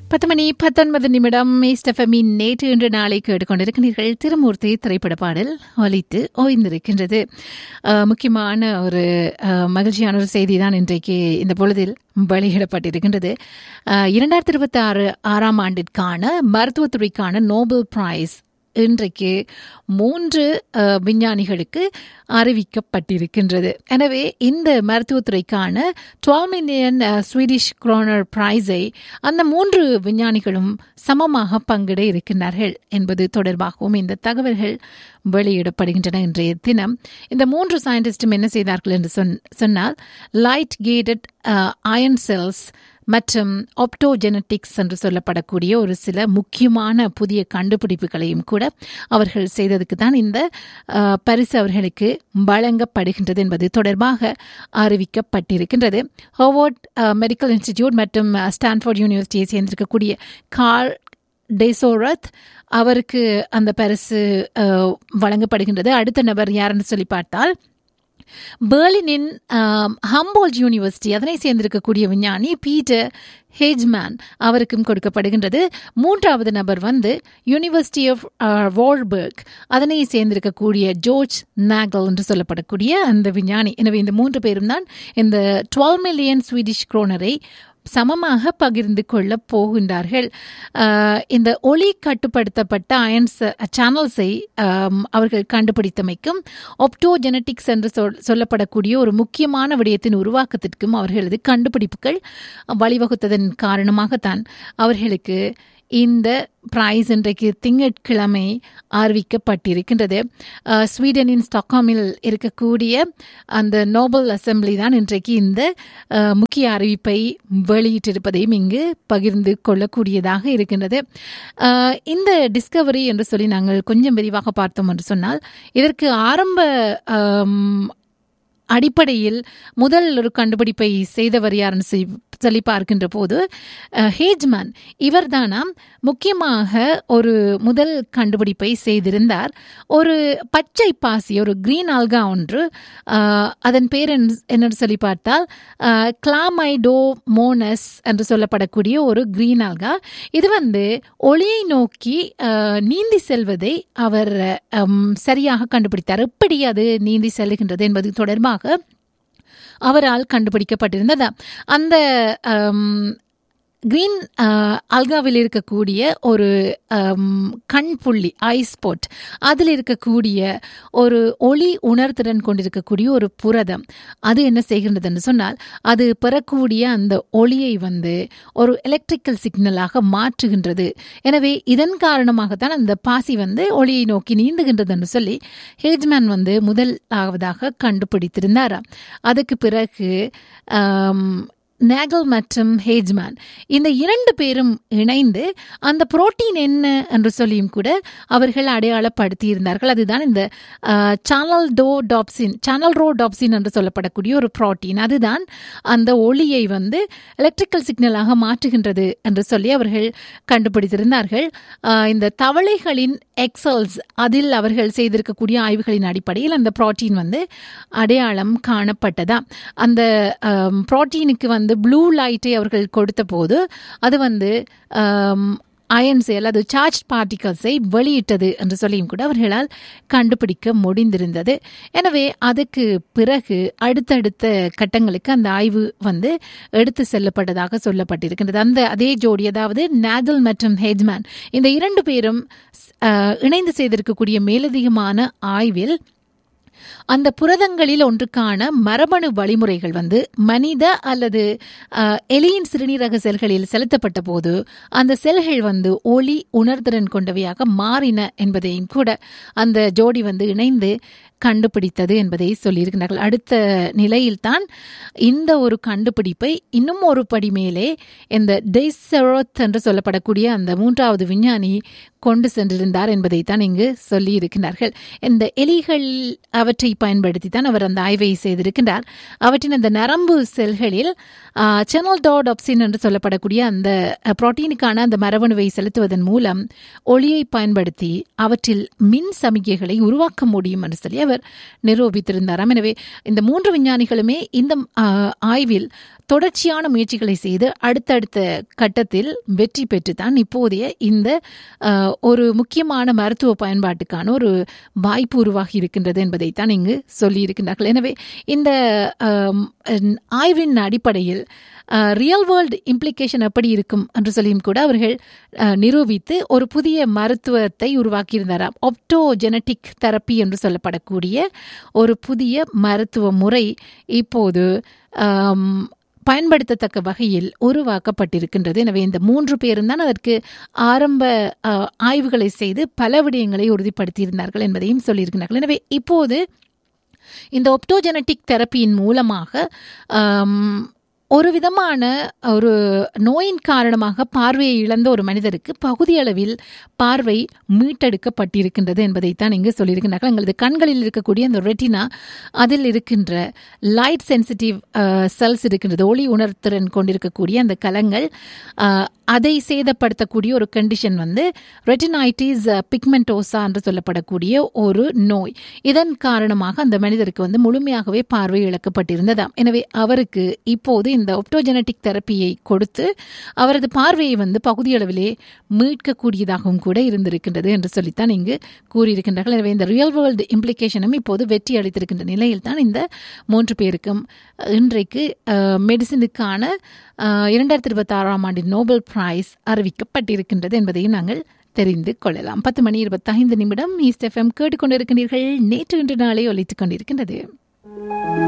பத்து மணி பத்தொன்பது நிமிடம் ஸ்டெஃபமின் நேற்று இன்று நாளை கேட்டுக்கொண்டிருக்கிறீர்கள் திருமூர்த்தி திரைப்பட பாடல் ஒலித்து ஓய்ந்திருக்கின்றது அஹ், முக்கியமான ஒரு அஹ், மகிழ்ச்சியான ஒரு செய்தி தான் இன்றைக்கு இந்த பொழுதில் வெளியிடப்பட்டிருக்கின்றது அஹ், இரண்டாயிரத்தி இருபத்தி ஆறு ஆறாம் ஆண்டிற்கான மருத்துவத்துறைக்கான நோபல் பிரைஸ் இன்றைக்கு மூன்று அஹ், விஞ்ஞானிகளுக்கு அறிவிக்கப்பட்டிருக்கின்றது எனவே இந்த மருத்துவத்துறைக்கான டுவெல் மில்லியன் ஸ்வீடிஷ் குரோனர் பிரைஸை அந்த மூன்று விஞ்ஞானிகளும் சமமாக பங்கிட இருக்கின்றார்கள் என்பது தொடர்பாகவும் இந்த தகவல்கள் வெளியிடப்படுகின்றன இன்றைய தினம் இந்த மூன்று சயின்டிஸ்டும் என்ன செய்தார்கள் என்று சொன்- சொன்னால் லைட் கேட்டட் அயன் செல்ஸ் மற்றும் ஆப்டோஜெனட்டிக்ஸ் என்று சொல்லப்படக்கூடிய ஒரு சில முக்கியமான புதிய கண்டுபிடிப்புகளையும் கூட அவர்கள் செய்ததுக்கு தான் இந்த அஹ், பரிசு அவர்களுக்கு வழங்கப்படுகின்றது என்பது தொடர்பாக அறிவிக்கப்பட்டிருக்கின்றது ஹோவர்ட் மெடிக்கல் இன்ஸ்டிடியூட் மற்றும் ஸ்டான்ஃபோர்ட் யூனிவர்சிட்டியை சேர்ந்திருக்கக்கூடிய கார் டெசோரத் அவருக்கு அந்த பரிசு அஹ், வழங்கப்படுகின்றது அடுத்த நபர் யாருன்னு சொல்லி பார்த்தால் பெர்லினின் ஹம்போல்ட் யூனிவர்சிட்டி அதனை சேர்ந்திருக்கக்கூடிய விஞ்ஞானி பீட்டர் ஹேஜ்மேன் அவருக்கும் கொடுக்கப்படுகின்றது மூன்றாவது நபர் வந்து யூனிவர்சிட்டி ஆஃப் வால்பர்க் அதனை சேர்ந்திருக்கக்கூடிய ஜோர்ஜ் நாகல் என்று சொல்லப்படக்கூடிய அந்த விஞ்ஞானி எனவே இந்த மூன்று பேரும் தான் இந்த டுவெல் மில்லியன் ஸ்வீடிஷ் குரோனரை சமமாக பகிர்ந்து கொள்ள போகின்றார்கள் ஆஹ் இந்த ஒளி கட்டுப்படுத்தப்பட்ட அயன்ஸ் சேனல்ஸை அவர்கள் கண்டுபிடித்தமைக்கும் ஒப்டோஜெனட்டிக்ஸ் என்று சொல் சொல்லப்படக்கூடிய ஒரு முக்கியமான விடயத்தின் உருவாக்கத்திற்கும் அவர்களது கண்டுபிடிப்புகள் வழிவகுத்ததன் காரணமாகத்தான் அவர்களுக்கு இந்த பிரைஸ் இன்றைக்கு திங்கட்கிழமை அறிவிக்கப்பட்டிருக்கின்றது அஹ், ஸ்வீடனின் ஸ்டாக்ஹாமில் இருக்கக்கூடிய அந்த நோபல் அசெம்பிளி தான் இன்றைக்கு இந்த அஹ், முக்கிய அறிவிப்பை வெளியிட்டிருப்பதையும் இங்கு பகிர்ந்து கொள்ளக்கூடியதாக இருக்கின்றது அஹ், இந்த டிஸ்கவரி என்று சொல்லி நாங்கள் கொஞ்சம் விரிவாக பார்த்தோம் என்று சொன்னால் இதற்கு ஆரம்ப அம், அடிப்படையில் முதல் ஒரு கண்டுபிடிப்பை செய்தவர் யாருன்னு செய்- சொல்லி பார்க்கின்ற போது அஹ், ஹேஜ்மேன் இவர்தானாம் முக்கியமாக ஒரு முதல் கண்டுபிடிப்பை செய்திருந்தார் ஒரு பச்சை பாசி ஒரு கிரீன் ஆல்கா ஒன்று அஹ், அதன் பேர் என்ன- என்னன்னு சொல்லி பார்த்தால் கிளாமைடோ மோனஸ் என்று சொல்லப்படக்கூடிய ஒரு கிரீன் ஆல்கா இது வந்து ஒளியை நோக்கி அஹ், நீந்தி செல்வதை அவர் அம், சரியாக கண்டுபிடித்தார் எப்படி அது நீந்தி செல்லுகின்றது என்பது தொடர்பாக அவரால் கண்டுபிடிக்கப்பட்டிருந்ததா அந்த கிரீன் அல்காவில் இருக்கக்கூடிய ஒரு அம், கண் புள்ளி ஐ ஸ்பாட் அதில் இருக்கக்கூடிய ஒரு ஒளி உணர்திறன் கொண்டிருக்கக்கூடிய ஒரு புரதம் அது என்ன செய்கின்றதுன்னு சொன்னால் அது பெறக்கூடிய அந்த ஒளியை வந்து ஒரு எலக்ட்ரிக்கல் சிக்னலாக மாற்றுகின்றது எனவே இதன் காரணமாகத்தான் அந்த பாசி வந்து ஒளியை நோக்கி நீந்துகின்றதுன்னு சொல்லி ஹேஜ்மேன் வந்து முதலாவதாக கண்டுபிடித்திருந்தாராம் அதுக்கு பிறகு ஆம், நேகல் மற்றும் ஹேஜ்மேன் இந்த இரண்டு பேரும் இணைந்து அந்த புரோட்டீன் என்ன என்று சொல்லியும் கூட அவர்கள் அடையாளப்படுத்தி இருந்தார்கள் அதுதான் இந்த channelrhodopsin channelrhodopsin என்று சொல்லப்படக்கூடிய ஒரு புரோட்டீன் அதுதான் அந்த ஒளியை வந்து எலக்ட்ரிக்கல் சிக்னலாக மாற்றுகின்றது என்று சொல்லி அவர்கள் கண்டுபிடித்திருந்தார்கள் ஆஹ் இந்த தவளைகளின் எக்ஸல்ஸ் அதில் அவர்கள் செய்திருக்கக்கூடிய ஆய்வுகளின் அடிப்படையில் அந்த புரோட்டீன் வந்து அடையாளம் காணப்பட்டதா அந்த புரோட்டீனுக்கு வந்து ப்ளூ லைட்டை அவர்கள் கொடுத்த போது அது வந்து அயன்ஸை அல்லது சார்ஜ் பார்ட்டிகல்ஸை வெளியிட்டது என்று சொல்லியும் கூட அவர்களால் கண்டுபிடிக்க முடிந்திருந்தது எனவே அதுக்கு பிறகு அடுத்தடுத்த கட்டங்களுக்கு அந்த ஆய்வு வந்து எடுத்து செல்லப்பட்டதாக சொல்லப்பட்டிருக்கின்றது அந்த அதே ஜோடி அதாவது நாகல் மற்றும் ஹெஜ்மேன் இந்த இரண்டு பேரும் அஹ், இணைந்து செய்திருக்கக்கூடிய மேலதிகமான ஆய்வில் அந்த புரதங்களில் ஒன்றுக்கான மரபணு வழிமுறைகள் வந்து மனித அல்லது அஹ், எலியின் சிறுநீரக செல்களில் செலுத்தப்பட்ட போது அந்த செல்கள் வந்து ஒளி உணர்திறன் கொண்டவையாக மாறின என்பதையும் கூட அந்த ஜோடி வந்து இணைந்து கண்டுபிடித்தது என்பதை சொல்லியிருக்கிறார்கள் அடுத்த நிலையில்தான் இந்த ஒரு கண்டுபிடிப்பை இன்னும் ஒரு படி மேலே இந்த டெய்சரோத் என்று சொல்லப்படக்கூடிய அந்த மூன்றாவது விஞ்ஞானி கொண்டு சென்றிருந்தார் என்பதை தான் இங்கு சொல்லி இருக்கின்றார்கள் இந்த எலிகள் அவற்றை பயன்படுத்தி தான் அவர் அந்த ஆய்வை செய்திருக்கின்றார் அவற்றின் அந்த நரம்பு செல்களில் செனல் டாப்சின் என்று சொல்லப்படக்கூடிய அந்த புரோட்டீனுக்கான அந்த மரபணுவை செலுத்துவதன் மூலம் ஒளியை பயன்படுத்தி அவற்றில் மின் சமிகைகளை உருவாக்க முடியும் என்று சொல்லி அவர் அவர் நிரூபித்திருந்தாராம் எனவே இந்த மூன்று விஞ்ஞானிகளுமே இந்த ஆஹ், ஆய்வில் தொடர்ச்சியான முயற்சிகளை செய்து அடுத்தடுத்த கட்டத்தில் வெற்றி பெற்றுத்தான் இப்போதைய இந்த ஆஹ், ஒரு முக்கியமான மருத்துவ பயன்பாட்டுக்கான ஒரு வாய்ப்பு உருவாகி இருக்கின்றது என்பதைத்தான் இங்கு சொல்லியிருக்கின்றார்கள் எனவே இந்த ஆம், ஆய்வின் அடிப்படையில் ரியல் வேர்ல்டு இம்ப்ளிகேஷன் எப்படி இருக்கும் என்று சொல்லியும் கூட அவர்கள் அஹ், நிரூபித்து ஒரு புதிய மருத்துவத்தை உருவாக்கியிருந்தாராம் ஒப்டோ ஜெனட்டிக் தெரப்பி என்று சொல்லப்படக்கூடிய ஒரு புதிய மருத்துவ முறை இப்போது ஆம், பயன்படுத்தத்தக்க வகையில் உருவாக்கப்பட்டிருக்கின்றது எனவே இந்த மூன்று பேரும் தான் அதற்கு ஆரம்ப அஹ், ஆய்வுகளை செய்து பல விடயங்களை உறுதிப்படுத்தியிருந்தார்கள் என்பதையும் சொல்லியிருக்கிறார்கள் எனவே இப்போது இந்த ஒப்டோஜெனட்டிக் தெரப்பியின் மூலமாக ஆம், ஒரு விதமான ஒரு நோயின் காரணமாக பார்வையை இழந்த ஒரு மனிதருக்கு பகுதியளவில் பார்வை மீட்டெடுக்கப்பட்டிருக்கின்றது என்பதைத்தான் இங்கு சொல்லியிருக்கிறார்கள் எங்களது கண்களில் இருக்கக்கூடிய அந்த ரெட்டினா அதில் இருக்கின்ற லைட் சென்சிட்டிவ் செல்ஸ் இருக்கின்றது ஒளி உணர்திறன் கொண்டிருக்கக்கூடிய அந்த கலங்கள் அஹ், அதை சேதப்படுத்தக்கூடிய ஒரு கண்டிஷன் வந்து ரெட்டினைட்டிஸ் பிக்மெண்டோசா என்று சொல்லப்படக்கூடிய ஒரு நோய் இதன் காரணமாக அந்த மனிதருக்கு வந்து முழுமையாகவே பார்வை இழக்கப்பட்டிருந்ததாம் எனவே அவருக்கு இப்போது இந்த ஒப்டோஜெனட்டிக் தெரப்பியை கொடுத்து அவரது பார்வையை வந்து பகுதியளவிலே மீட்கக்கூடியதாகவும் கூட இருந்திருக்கின்றது என்று சொல்லித்தான் இங்கு கூறியிருக்கின்றார்கள் எனவே இந்த ரியல் வேர்ல்டு இம்ப்ளிகேஷனும் இப்போது வெற்றி அளித்திருக்கின்ற நிலையில் தான் இந்த மூன்று பேருக்கும் இன்றைக்கு மெடிசினுக்கான இரண்டாயிரத்தி இருபத்தி ஆறாம் ஆண்டின் நோபல் பிரைஸ் அறிவிக்கப்பட்டிருக்கின்றது என்பதையும் நாங்கள் தெரிந்து கொள்ளலாம் பத்து மணி இருபத்தைந்து நிமிடம் ஈஸ்ட் எஃப்எம் கேட்டுக்கொண்டிருக்கின்றீர்கள் நேற்று இன்று நாளை ஒலித்துக் கொண்டிருக்கின்றது